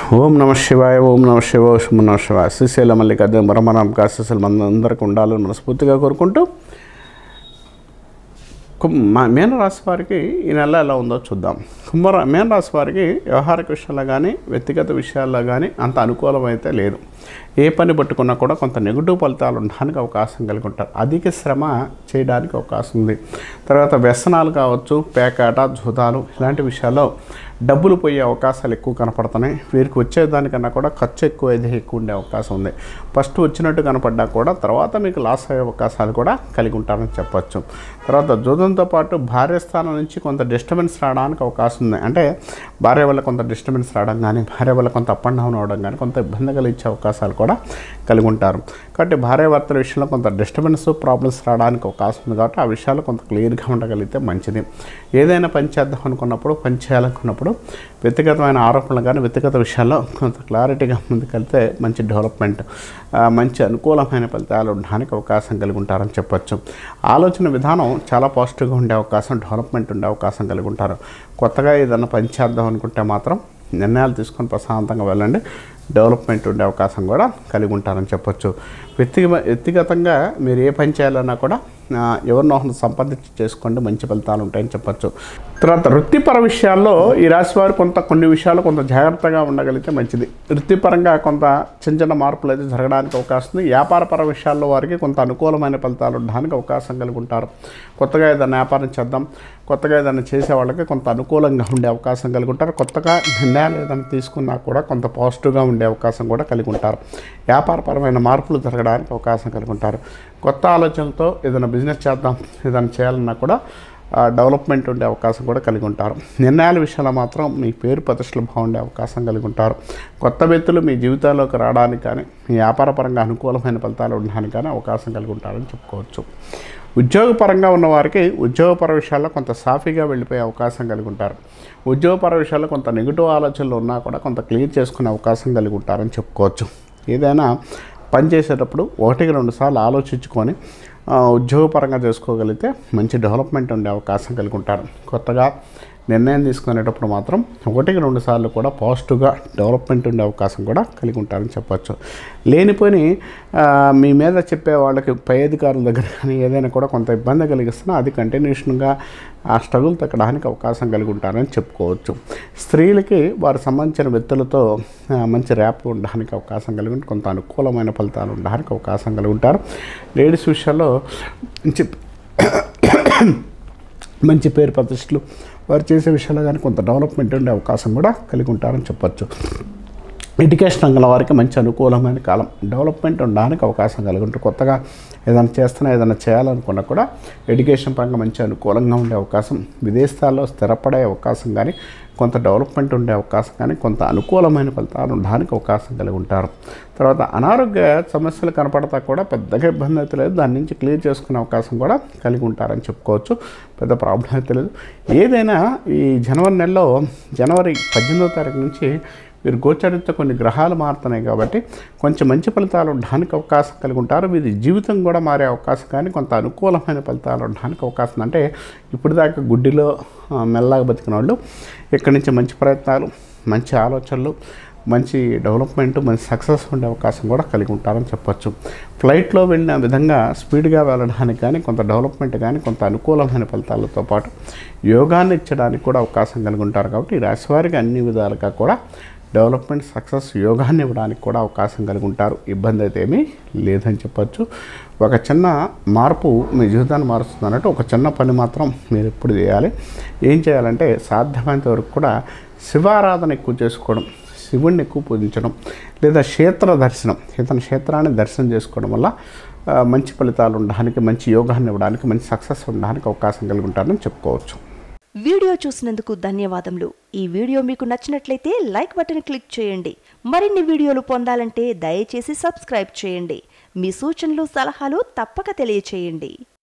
ఓం నమ శివాయ ఓం నమ శివాయ ఓం నమ శివాయ శ్రీశైల మల్లికార్జున బ్రహ్మరామ కాశీశైలం అందరికీ ఉండాలని మనస్ఫూర్తిగా కోరుకుంటూ కుంభ మా- మీనరాశి వారికి ఈ నెల ఎలా ఉందో చూద్దాం కుంభ మీనరాశి వారికి వ్యవహారిక విషయాల్లో కానీ వ్యక్తిగత విషయాల్లో కానీ అంత అనుకూలమైతే లేదు ఏ పని పట్టుకున్నా కూడా కొంత నెగిటివ్ ఫలితాలు ఉండడానికి అవకాశం కలిగి ఉంటారు అధిక శ్రమ చేయడానికి అవకాశం ఉంది తర్వాత వ్యసనాలు కావచ్చు పేకాట జూదాలు ఇలాంటి విషయాల్లో డబ్బులు పోయే అవకాశాలు ఎక్కువ కనపడుతున్నాయి వీరికి వచ్చేదానికన్నా కూడా ఖర్చు ఎక్కువ అయితే ఎక్కువ ఉండే అవకాశం ఉంది ఫస్ట్ వచ్చినట్టు కనపడ్డా కూడా తర్వాత మీకు లాస్ అయ్యే అవకాశాలు కూడా కలిగి ఉంటారని చెప్పొచ్చు తర్వాత జూదంతో పాటు భార్య స్థానం నుంచి కొంత డిస్టర్బెన్స్ రావడానికి అవకాశం ఉంది అంటే భార్య వల్ల కొంత డిస్టర్బెన్స్ రావడం కానీ భార్య వల్ల కొంత అప్ అండ్ డౌన్ అవడం కానీ కొంత ఇబ్బంది కలిగించే అవకాశాలు కూడా కలిగి ఉంటారు కాబట్టి భార్యాభర్తల విషయంలో కొంత డిస్టర్బెన్స్ ప్రాబ్లమ్స్ రావడానికి అవకాశం ఉంది కాబట్టి ఆ విషయాలు కొంత క్లియర్గా ఉండగలిగితే మంచిది ఏదైనా పని చేద్దాం అనుకున్నప్పుడు పని చేయాలనుకున్నప్పుడు వ్యక్తిగతమైన ఆరోపణలు కానీ వ్యక్తిగత విషయాల్లో కొంత క్లారిటీగా ముందుకెళ్తే మంచి డెవలప్మెంట్ ఆ, మంచి అనుకూలమైన ఫలితాలు ఉండడానికి అవకాశం కలిగి ఉంటారని చెప్పొచ్చు ఆలోచన విధానం చాలా పాజిటివ్గా ఉండే అవకాశం డెవలప్మెంట్ ఉండే అవకాశం కలిగి ఉంటారు కొత్తగా ఏదైనా పని చేద్దాం అనుకుంటే మాత్రం నిర్ణయాలు తీసుకొని ప్రశాంతంగా వెళ్ళండి డెవలప్మెంట్ ఉండే అవకాశం కూడా కలిగి ఉంటారని చెప్పొచ్చు వ్యక్తి వ్యక్తిగతంగా మీరు ఏ పని చేయాలన్నా కూడా ఆ, ఎవరినో ఒకరిని సంపాదించి చేసుకోండి మంచి ఫలితాలు ఉంటాయని చెప్పొచ్చు తర్వాత వృత్తిపర విషయాల్లో ఈ రాశి వారు కొంత కొన్ని విషయాలు కొంత జాగ్రత్తగా ఉండగలిగితే మంచిది వృత్తిపరంగా కొంత చిన్న చిన్న మార్పులు అయితే జరగడానికి అవకాశం ఉంది వ్యాపారపర విషయాల్లో వారికి కొంత అనుకూలమైన ఫలితాలు ఉండడానికి అవకాశం కలిగి ఉంటారు కొత్తగా ఏదైనా వ్యాపారం చేద్దాం కొత్తగా ఏదైనా చేసే వాళ్ళకి కొంత అనుకూలంగా ఉండే అవకాశం కలిగి ఉంటారు కొత్తగా నిర్ణయాలు ఏదైనా తీసుకున్నా కూడా కొంత పాజిటివ్గా ఉండే అవకాశం కూడా కలిగి ఉంటారు వ్యాపారపరమైన మార్పులు జరగడానికి అవకాశం కలిగి ఉంటారు కొత్త ఆలోచనలతో ఏదైనా బిజినెస్ చేద్దాం ఏదైనా చేయాలన్నా కూడా ఆ, డెవలప్మెంట్ ఉండే అవకాశం కూడా కలిగి ఉంటారు నిర్ణయాల విషయంలో మాత్రం మీ పేరు ప్రతిష్టలు బాగుండే అవకాశం కలిగి ఉంటారు కొత్త వ్యక్తులు మీ జీవితాల్లోకి రావడానికి కానీ మీ వ్యాపారపరంగా అనుకూలమైన ఫలితాలు ఉండడానికి కానీ అవకాశం కలిగి ఉంటారని చెప్పుకోవచ్చు ఉద్యోగపరంగా ఉన్న వారికి ఉద్యోగపర విషయాల్లో కొంత సాఫీగా వెళ్ళిపోయే అవకాశం కలిగి ఉంటారు ఉద్యోగపర విషయాల్లో కొంత నెగిటివ్ ఆలోచనలు ఉన్నా కూడా కొంత క్లియర్ చేసుకునే అవకాశం కలిగి ఉంటారని చెప్పుకోవచ్చు ఏదైనా పని చేసేటప్పుడు ఒకటికి రెండు సార్లు ఆలోచించుకొని ఆ, ఉద్యోగపరంగా చేసుకోగలిగితే మంచి డెవలప్మెంట్ ఉండే అవకాశం కలిగి ఉంటారు కొత్తగా నిర్ణయం తీసుకునేటప్పుడు మాత్రం ఒకటికి రెండు సార్లు కూడా పాజిటివ్గా డెవలప్మెంట్ ఉండే అవకాశం కూడా కలిగి ఉంటారని చెప్పొచ్చు లేనిపోని ఆ, మీ మీద చెప్పే వాళ్ళకి పై అధికారుల దగ్గర కానీ ఏదైనా కూడా కొంత ఇబ్బంది కలిగిస్తున్నా అది కంటిన్యూషన్గా ఆ స్ట్రగుల్ తగ్గడానికి అవకాశం కలిగి ఉంటారని చెప్పుకోవచ్చు స్త్రీలకి వారికి సంబంధించిన వ్యక్తులతో ఆ, మంచి ర్యాప్ ఉండడానికి అవకాశం కలిగి ఉంటే కొంత అనుకూలమైన ఫలితాలు ఉండడానికి అవకాశం కలిగి ఉంటారు లేడీస్ విషయాల్లో మంచి మంచి పేరు ప్రతిష్టలు వారు చేసే విషయాల్లో కానీ కొంత డెవలప్మెంట్ ఉండే అవకాశం కూడా కలిగి ఉంటారని చెప్పొచ్చు ఎడ్యుకేషన్ రంగంలో వారికి మంచి అనుకూలమైన కాలం డెవలప్మెంట్ ఉండడానికి అవకాశం కలిగి ఉంటుంది కొత్తగా ఏదైనా చేస్తున్నా ఏదైనా చేయాలనుకున్నా కూడా ఎడ్యుకేషన్ పరంగా మంచి అనుకూలంగా ఉండే అవకాశం విదేశాల్లో స్థిరపడే అవకాశం కానీ కొంత డెవలప్మెంట్ ఉండే అవకాశం కానీ కొంత అనుకూలమైన ఫలితాలు ఉండడానికి అవకాశం కలిగి ఉంటారు తర్వాత అనారోగ్య సమస్యలు కనపడతా కూడా పెద్దగా ఇబ్బంది అయితే లేదు దాని నుంచి క్లియర్ చేసుకునే అవకాశం కూడా కలిగి ఉంటారని చెప్పుకోవచ్చు పెద్ద ప్రాబ్లం అయితే లేదు ఏదైనా ఈ జనవరి నెలలో జనవరి పద్దెనిమిదో తారీఖు నుంచి వీరు గోచరిత కొన్ని గ్రహాలు మారుతున్నాయి కాబట్టి కొంచెం మంచి ఫలితాలు ఉండడానికి అవకాశం కలిగి ఉంటారు వీరి జీవితం కూడా మారే అవకాశం కానీ కొంత అనుకూలమైన ఫలితాలు ఉండడానికి అవకాశం ఉంది. అంటే ఇప్పుడు దాకా గుడ్డిలో ఆ, మెల్లగా బతికిన వాళ్ళు ఇక్కడి నుంచి మంచి ప్రయత్నాలు మంచి ఆలోచనలు మంచి డెవలప్మెంట్ మంచి సక్సెస్ ఉండే అవకాశం కూడా కలిగి ఉంటారని చెప్పొచ్చు ఫ్లైట్లో వెళ్ళిన విధంగా స్పీడ్గా వెళ్ళడానికి కానీ కొంత డెవలప్మెంట్ కానీ కొంత అనుకూలమైన ఫలితాలతో పాటు యోగాన్ని ఇచ్చడానికి కూడా అవకాశం కలిగి ఉంటారు కాబట్టి ఈ రాశి వారికి అన్ని విధాలుగా కూడా డెవలప్మెంట్ సక్సెస్ యోగాన్ని ఇవ్వడానికి కూడా అవకాశం కలిగి ఉంటారు ఇబ్బంది అయితే ఏమీ లేదని చెప్పొచ్చు ఒక చిన్న మార్పు మీ జీవితాన్ని మారుస్తుంది అన్నట్టు ఒక చిన్న పని మాత్రం మీరు ఎప్పుడు చేయాలి ఏం చేయాలంటే సాధ్యమైనంత వరకు కూడా శివారాధన ఎక్కువ చేసుకోవడం శివుణ్ణి ఎక్కువ పూజించడం లేదా క్షేత్ర దర్శనం ఇతని క్షేత్రాన్ని దర్శనం చేసుకోవడం వల్ల ఆ, మంచి ఫలితాలు ఉండడానికి మంచి యోగాన్ని ఇవ్వడానికి మంచి సక్సెస్ ఉండడానికి అవకాశం కలిగి ఉంటారని చెప్పుకోవచ్చు వీడియో చూసినందుకు ధన్యవాదములు ఈ వీడియో మీకు నచ్చినట్లయితే లైక్ బటన్ క్లిక్ చేయండి మరిన్ని వీడియోలు పొందాలంటే దయచేసి సబ్స్క్రైబ్ చేయండి మీ సూచనలు సలహాలు తప్పక తెలియచేయండి